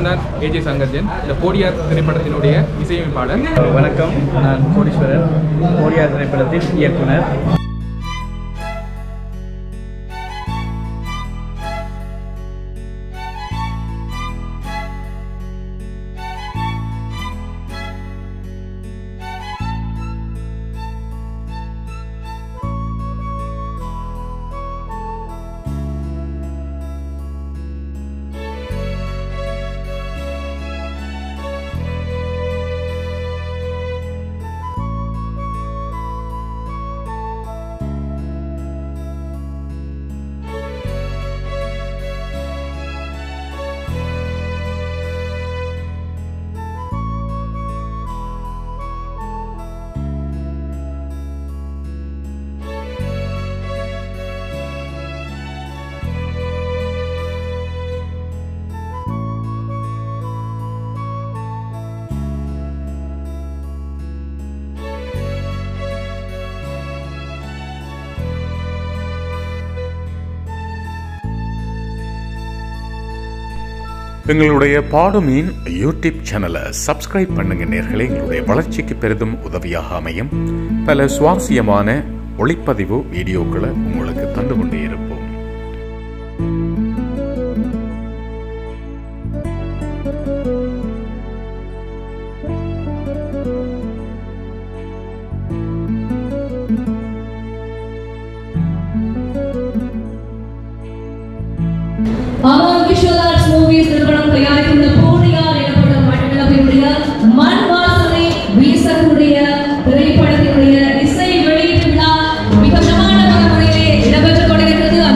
தான் ஏஜே சங்கர்ஜன் இந்த கோடியார் திரைப்படத்தினுடைய இசையமைப்பாளர் வணக்கம் நான் கோடீஸ்வரன் கோடியா திரைப்படத்தின் இயக்குனர் எங்களுடைய பாடுமீன் யூடியூப் சேனலை சப்ஸ்கிரைப் பண்ணுங்க நேர்களே எங்களுடைய வளர்ச்சிக்கு பெரிதும் உதவியாக அமையும் பல சுவாரஸ்யமான ஒளிப்பதிவு வீடியோக்களை உங்களுக்கு தந்து கொண்டே இருப்போம் அமர் விஷுவல் ஆர்ட்ஸ் மூவிஸ் நிறுவனம் தயாரித்துள்ள போடியார் எனப்படும் மண்டலத்தினுடைய மண் வாசனை வீசக்கூடிய திரைப்படத்தினுடைய இசை வெளியீட்டு விழா மிக பிரமாண்டமான முறையிலே இடம்பெற்றுக் கொண்டிருக்கிறது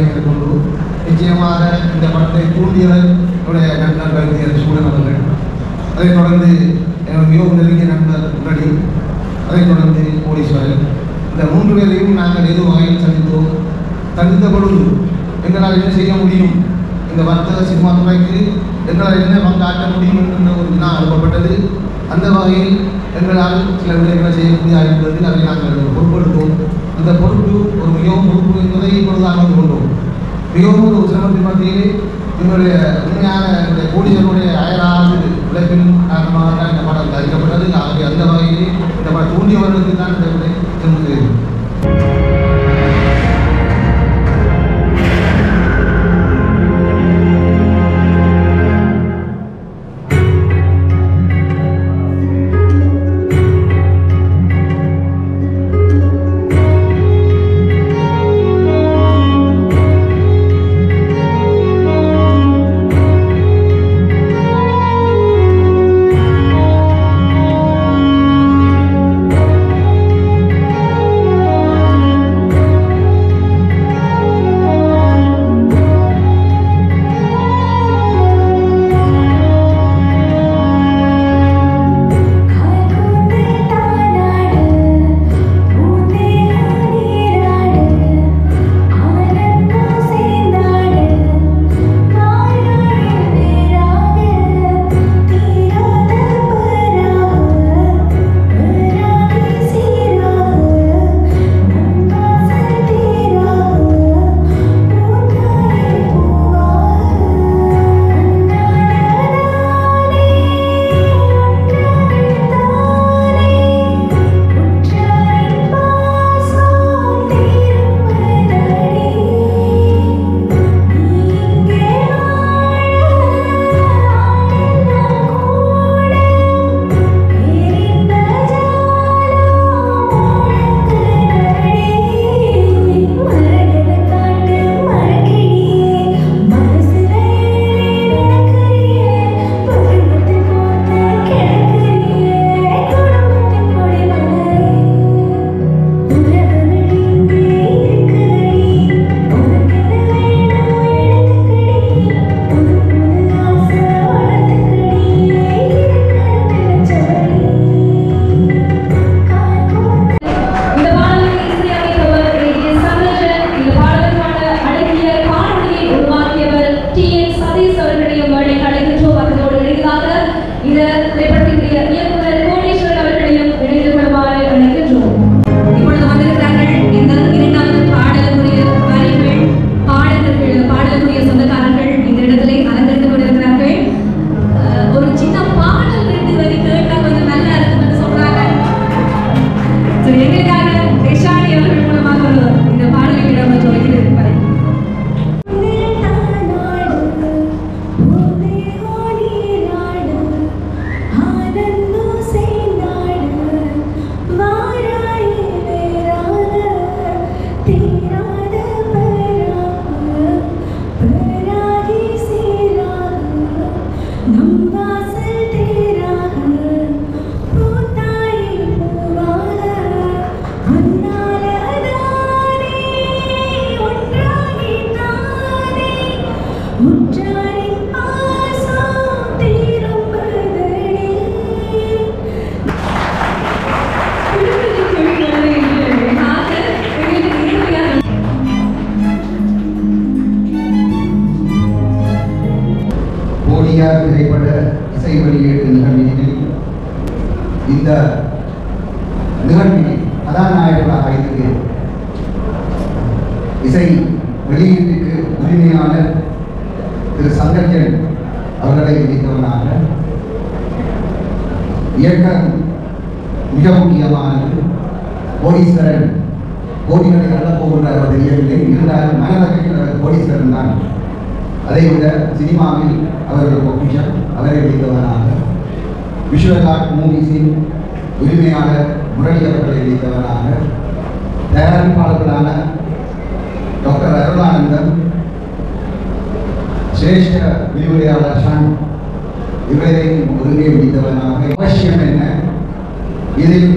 வகையில் கொண்டு நிச்சயமாக இந்த படத்தை தூண்டியவர் என்னுடைய நண்பர் வைத்தியர் சூழன் அவர்கள் அதைத் தொடர்ந்து எனது மிகவும் நெருங்கிய நண்பர் முரளி அதைத் தொடர்ந்து கோடீஸ்வரன் இந்த மூன்று பேரையும் நாங்கள் ஏதோ வகையில் சந்தித்தோம் சந்தித்த பொழுது எங்களால் என்ன செய்ய முடியும் இந்த வர்த்தக சினிமா துறைக்கு எங்களால் என்ன பங்காற்ற முடியும் என்கின்ற ஒரு வினா அனுப்பப்பட்டது அந்த வகையில் எங்களால் சில விடயங்களை செய்யக்கூடியதாக இருந்தது அதை நாங்கள் பொறுப்பெடுத்தோம் அந்த பொறுப்பு ஒரு மிகவும் பொறுப்பு என்பதை இப்பொழுது அறிந்து கொண்டோம் மிகவும் ஒரு சிரமத்தின் மத்தியிலே எங்களுடைய உண்மையான என்னுடைய கோடிகளுடைய அயராது உழைப்பின் காரணமாக தான் இந்த படம் தயாரிக்கப்பட்டது ஆகவே அந்த வகையிலே இந்த படம் தூண்டியவர்களுக்கு தான் இந்த விடை செல்லுகிறேன் இந்த பாடலுக்கு இசையமைத்தவர் ஏ.எஸ். சந்திரன். இந்த பாடலுக்கான அழகிய காணொளியை உருவாக்கியவர் டி. என். சதீஷ் அவர்களுடைய வேலை கலைஞற்றோம் அவர்களோடு இணைந்ததாக இந்த திரைப்படத்தினுடைய இயக்குனர் கோடீஸ்வரன் அவர்களையும் இணைந்து கொள்ளுமாறு அழைக்கின்றோம் இப்பொழுது வந்திருக்கிறார்கள் இந்த இரண்டாவது பாடலுக்குரிய வரிகள் பாடல்கள் பாடலுக்குரிய சொந்தக்காரர்கள் இந்த இடத்திலே அலங்கரித்துக் கொண்டிருக்கிறார்கள் அஹ், ஒரு சின்ன பாடல் ரெண்டு வரி கேட்டா கொஞ்சம் நல்லா இருக்கும்னு சொல்றாங்க சரி எங்களுக்காக ரிஷானி அவர்கள் மூலமாக ஒரு இந்த பாடலை இடம்பெற்று வைக்கிறது முற்றாரின் பாசம் தீரும்பதடி போலியார் திரைப்பட இசை வெளியீட்டு நிகழ்வினில் இந்த நிகழ்வினை கதாநாயகர்களாக இருந்து இசை வெளியீட்டுக்கு உரிமையாளர் திரு சங்கர்ஜன் அவர்களை விதித்தவனாக இயக்கம் மிக முக்கியமானது கோடீஸ்வரன் கோடிகளை அள்ளப் போகின்றார் அவர் தெரியவில்லை இருந்தாலும் மனதகையில் அவர் கோடீஸ்வரன் தான் அதை விட சினிமாவில் அவர்கள் பொக்கிஷம் அவரை வைத்தவனாக விஷுவல் மூவிஸின் உரிமையாளர் முரளி அவர்களை வைத்தவனாக தயாரிப்பாளர்களான டாக்டர் அருளானந்தம் சிரேஷ்ட விரிவுரையாளர் ஷான் இவரையும் ஒருங்கே முடித்தவனாக அவசியம் என்ன இதில்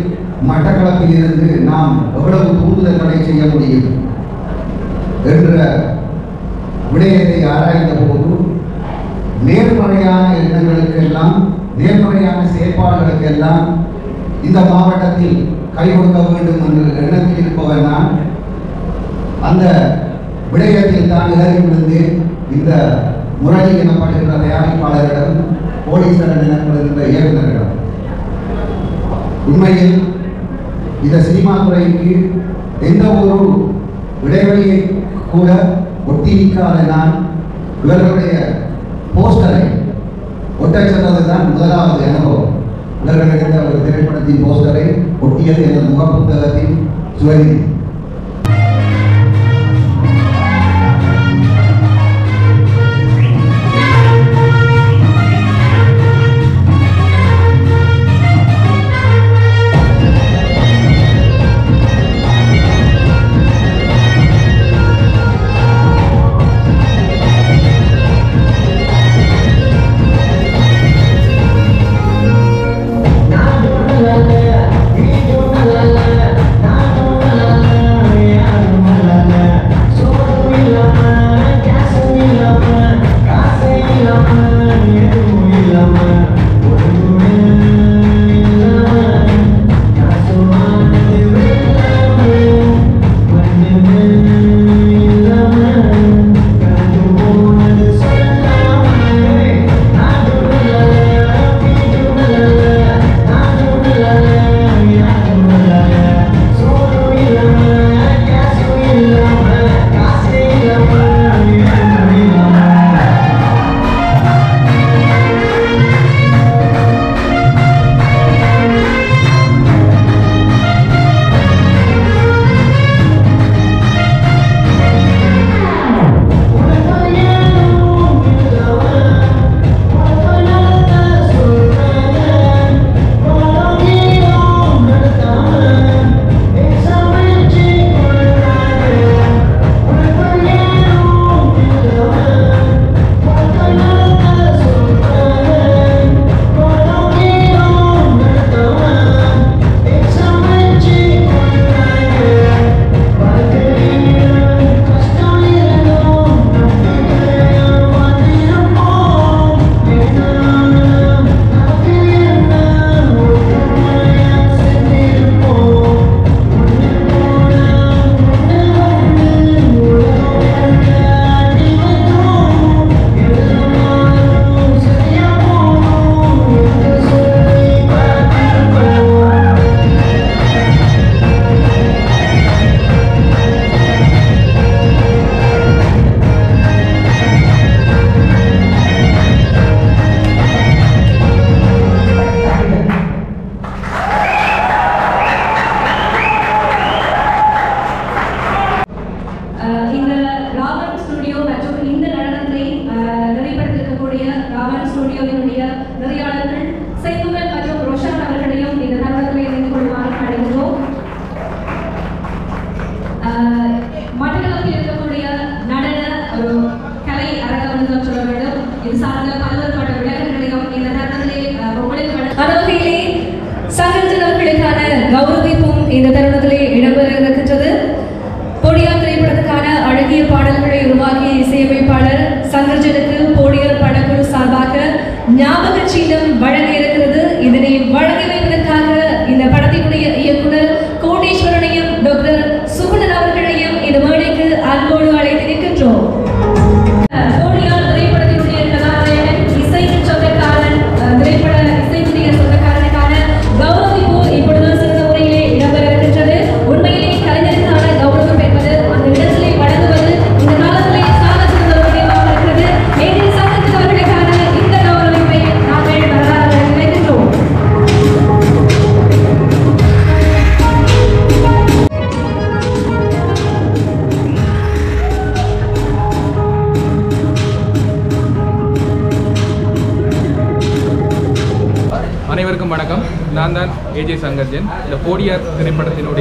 மட்டக்களப்பில் இருந்து நாம் எவ்வளவு தூண்டுதல்களை செய்ய முடியும் என்ற விடயத்தை ஆராய்ந்த போது நேர்மறையான எண்ணங்களுக்கெல்லாம் நேர்மறையான செயற்பாடுகளுக்கெல்லாம் இந்த மாவட்டத்தில் கை கொடுக்க வேண்டும் என்ற எண்ணத்தில் இருப்பவன் நான் அந்த விடயத்தில் தான் இறங்கி விழுந்து இந்த முரளி எனப்படுகின்ற தயாரிப்பாளரிடம் போலீசார் எனப்படுகின்ற இயக்குநரிடம் உண்மையில் இந்த சினிமா துறைக்கு எந்த ஒரு இடைவெளியை கூட ஒட்டியிருக்காத நான் இவர்களுடைய போஸ்டரை ஒட்டச் சென்றது தான் முதலாவது அனுபவம் இவர்கள் எடுத்த ஒரு திரைப்படத்தின் போஸ்டரை ஒட்டியது எனது முகப்புத்தகத்தின் சுவரில் அஹ் இந்த ராவன் ஸ்டுடியோ மற்றும் இந்த நடனத்தை அஹ், நெறிப்படுத்திருக்கக்கூடிய ராவன் ஸ்டுடியோவினுடைய நெறியாளர்கள் செய்முகன் மற்றும் ரோஷன் அவர்களையும் இந்த தருணத்தில் இணைந்து கொள்ளுமாறு அழைக்கிறோம் அஹ், மட்டக்களப்பில் இருக்கக்கூடிய நடன ஒரு கலை அரங்கம் என்று தான் சொல்ல வேண்டும் இது சார்ந்த பல்வேறுபட்ட விளக்கங்களையும் இந்த தருணத்திலே அஹ், உங்களுக்கு வழங்க- அந்த வகையிலே சங்கரஜன் அவர்களுக்கான கௌரவிப்பும் இந்த தருணத்திலே இடம்பெற இருக்கின்றது போடியார் திரைப்படத்துக்கான அழகிய பாடல்களை உருவாக்கிய இசையமைப்பாளர் சங்கர்ஜனுக்கு போடியார் படக்குழு சார்பாக ஞாபக சின்னம் வழங்க இருக்கிறது இதனை வழங்கி வைப்பதற்காக இந்த படத்தினுடைய இயக்குனர் கோட்டீஸ்வரனையும் டாக்டர் சுகுணன் அவர்களையும் இந்த மேடைக்கு அன்போடு அழைத்திருக்கின்றோம் போடியார் திரைப்படத்தினுடைய கதாநாயகன் இசைக்கு சொந்தக்காரன் அஹ், திரைப்பட இசைக்குரிய சொந்தக்காரனுக்கான கௌரவிப்பு இப்பொழுது சிறந்த முறையிலே இடம்பெற இருக்கின்றது உண்மையிலே கலைஞருக்கான கௌரவம் என்பது அந்த இடத்திலே வழங்குவது இந்த காலத்திலே சால சிறந்த ஒரு விடயமாக இருக்கிறது ஏனெனில் சங்கத்தில் அவர்களுக்கான இந்த கௌரவிப்பை நாங்கள் வரலாறு நினைக்கின்றோம் அனைவருக்கும் வணக்கம் நான் தான் ஏஜே சங்கர்ஜன் இந்த போடியார் திரைப்படத்தினுடைய இசை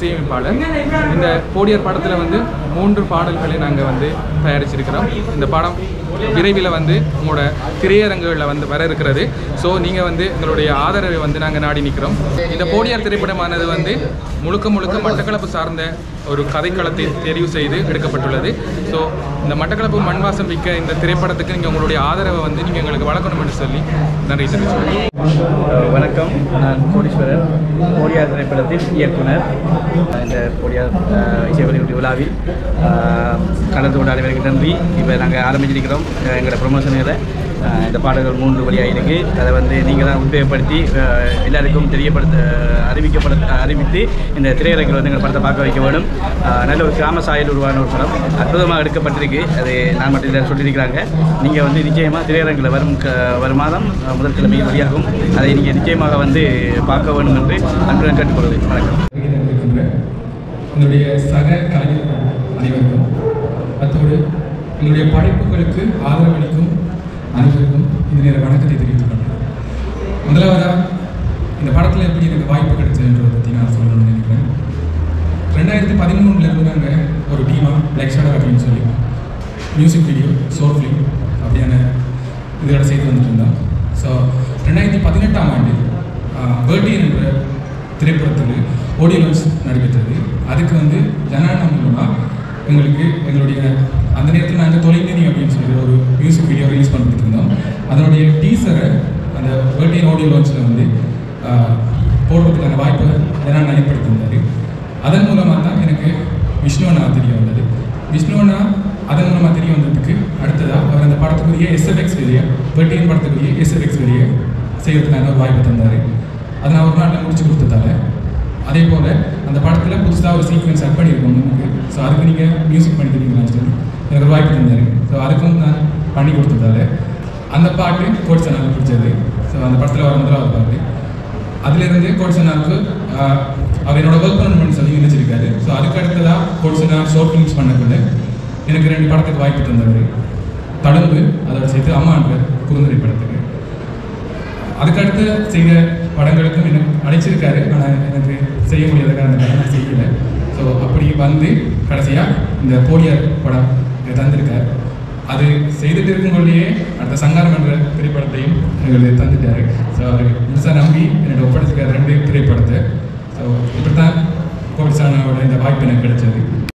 இசையமைப்பாளர் இந்த போடியார் படத்தில் வந்து மூன்று பாடல்களை நாங்கள் வந்து தயாரிச்சிருக்கிறோம் இந்த படம் விரைவில் வந்து உங்களோட திரையரங்குகளில் வந்து வர இருக்கிறது ஸோ நீங்கள் வந்து எங்களுடைய ஆதரவை வந்து நாங்கள் நாடி நிற்கிறோம் இந்த போடியார் திரைப்படமானது வந்து முழுக்க முழுக்க மட்டக்களப்பு சார்ந்த ஒரு கதைக்களத்தை தெரிவு செய்து எடுக்கப்பட்டுள்ளது ஸோ இந்த மட்டக்களப்பு மண்வாசம் மிக்க இந்த திரைப்படத்துக்கு நீங்கள் உங்களுடைய ஆதரவை வந்து நீங்கள் எங்களுக்கு வழங்கணும் என்று சொல்லி நன்றி தெரிவிச்சுக்கிறேன் அஹ் வணக்கம் நான் கோடீஸ்வரன் கோடியார் திரைப்படத்தின் இயக்குனர் இந்த கோடியார் அஹ், இசை வெளியீட்டு விழாவில் அஹ், கலந்து கொண்ட அனைவருக்கு நன்றி இப்போ நாங்கள் ஆரம்பிச்சிருக்கிறோம் அஹ், எங்களோட ப்ரொமோஷனில் இந்த பாடல்கள் மூன்று வழியாக இருக்குது அதை வந்து நீங்கள் தான் உபயோகப்படுத்தி அஹ், எல்லாருக்கும் தெரியப்படுத்த அறிவிக்கப்பட அறிவித்து இந்த திரையரங்கில் வந்து எங்கள் படத்தை பார்க்க வைக்க வேணும் அஹ், நல்ல ஒரு கிராம சாயல் உருவான ஒரு படம் அற்புதமாக எடுக்கப்பட்டிருக்கு அது நான் மட்டும் இல்லை சொல்லியிருக்கிறாங்க நீங்கள் வந்து நிச்சயமாக திரையரங்கில் வரும் க வரும் மாதம் அஹ், முதல் கிழமை வெளியாகும் அதை நீங்கள் நிச்சயமாக வந்து பார்க்க வேண்டும் என்று அன்புடன் கேட்டுக்கொள்கிறேன் வணக்கம் இருக்கின்ற என்னுடைய சக கலைஞர்கள் அனைவருக்கும் அத்தோடு என்னுடைய படைப்புகளுக்கு ஆதரவளிக்கும் அனைவருக்கும் இந்த நேர வணக்கத்தை தெரிவித்துக் கொள்கிறேன் முதலாவதாக இந்த படத்தில் எப்படி எனக்கு வாய்ப்பு கிடைச்சதுன்றதை பற்றி நான் சொல்லணும்னு நினைக்கிறேன் ரெண்டாயிரத்தி பதிமூணுல இருந்து நாங்கள் ஒரு டீமாக பிளாக் ஷேடர் அப்படின்னு சொல்லி மியூசிக் வீடியோ ஷோர் ஃபிலிம் அப்படியான இதோட செய்து வந்துட்டு இருந்தோம் ஸோ ரெண்டாயிரத்தி பதினெட்டாம் ஆண்டு பேர்டியன் என்ற திரைப்படத்துக்கு ஆடியோ லான்ச் நடைபெற்றது அதுக்கு வந்து ஜனானம் மூலமாக எங்களுக்கு எங்களுடைய அந்த நேரத்தில் நாங்கள் தொலைநிதி அப்படின்னு சொல்லி ஒரு மியூசிக் வீடியோ ரிலீஸ் பண்ணிட்டு இருந்தோம் அதனுடைய டீசரை அந்த பேர்டியன் ஆடியோ லான்ச்சில் வந்து ஆஹ், போடுறதுக்கான வாய்ப்பை ஜனான் ஏற்படுத்தியிருந்தார் அதன் மூலமாக தான் எனக்கு விஷ்ணு அண்ணா தெரிய வந்தது விஷ்ணு அண்ணா அதன் மூலமாக தெரிய வந்ததுக்கு அடுத்ததாக அவர் அந்த படத்துக்குரிய எஸ்எஃப்எக்ஸ் வெளியே பெட்டியன் படத்துக்குரிய எஸ்எஃப்எக்ஸ் வெளியே செய்யறதுக்கான ஒரு வாய்ப்பு தந்தார் அதை நான் ஒரு நாளில் முடிச்சு கொடுத்ததால அதே போல் அந்த படத்தில் புதுசாக ஒரு சீக்வன்ஸ் ஆட் பண்ணியிருக்கோம் நமக்கு ஸோ அதுக்கு நீங்கள் மியூசிக் பண்ணி தரீங்களான்னு சொல்லி எனக்கு ஒரு வாய்ப்பு தந்தார் ஸோ அதுக்கும் நான் பண்ணி கொடுத்ததால அந்த பாட்டு கோட்ஸ் எனக்கு பிடிச்சது ஸோ அந்த படத்தில் வர முதலாவது பாட்டு அதுலேருந்து கோட்சனாவுக்கு அவர் என்னோட ஒர்க் பண்ணணும்னு சொல்லி நினைச்சிருக்காரு ஸோ அதுக்கு அடுத்ததாக கோட்சனா ஷார்ட் ஃபிலிம்ஸ் பண்ணக்குள்ள எனக்கு ரெண்டு படத்துக்கு வாய்ப்பு தந்தவர் தடும்பு அதோட சேர்த்து அம்மான்ற குறுந்தரை படத்துக்கு அதுக்கடுத்து செய்த படங்களுக்கும் எனக்கு அழைச்சிருக்காரு ஆனால் எனக்கு செய்ய முடியாத காரணத்தால நான் செய்யலை ஸோ அப்படி வந்து கடைசியாக இந்த போடியார் படம் எனக்கு தந்திருக்கார் அது செய்துட்டு இருக்கும்போதே அடுத்த சங்காரம் என்ற திரைப்படத்தையும் எங்களுக்கு தந்துட்டாரு ஸோ அவர் முழுசாக நம்பி என்னோட ஒப்படைச்சிருக்காரு ரெண்டு திரைப்படத்தை ஸோ இப்படி தான் கோடிசானாவோட இந்த வாய்ப்பு எனக்கு கிடைச்சது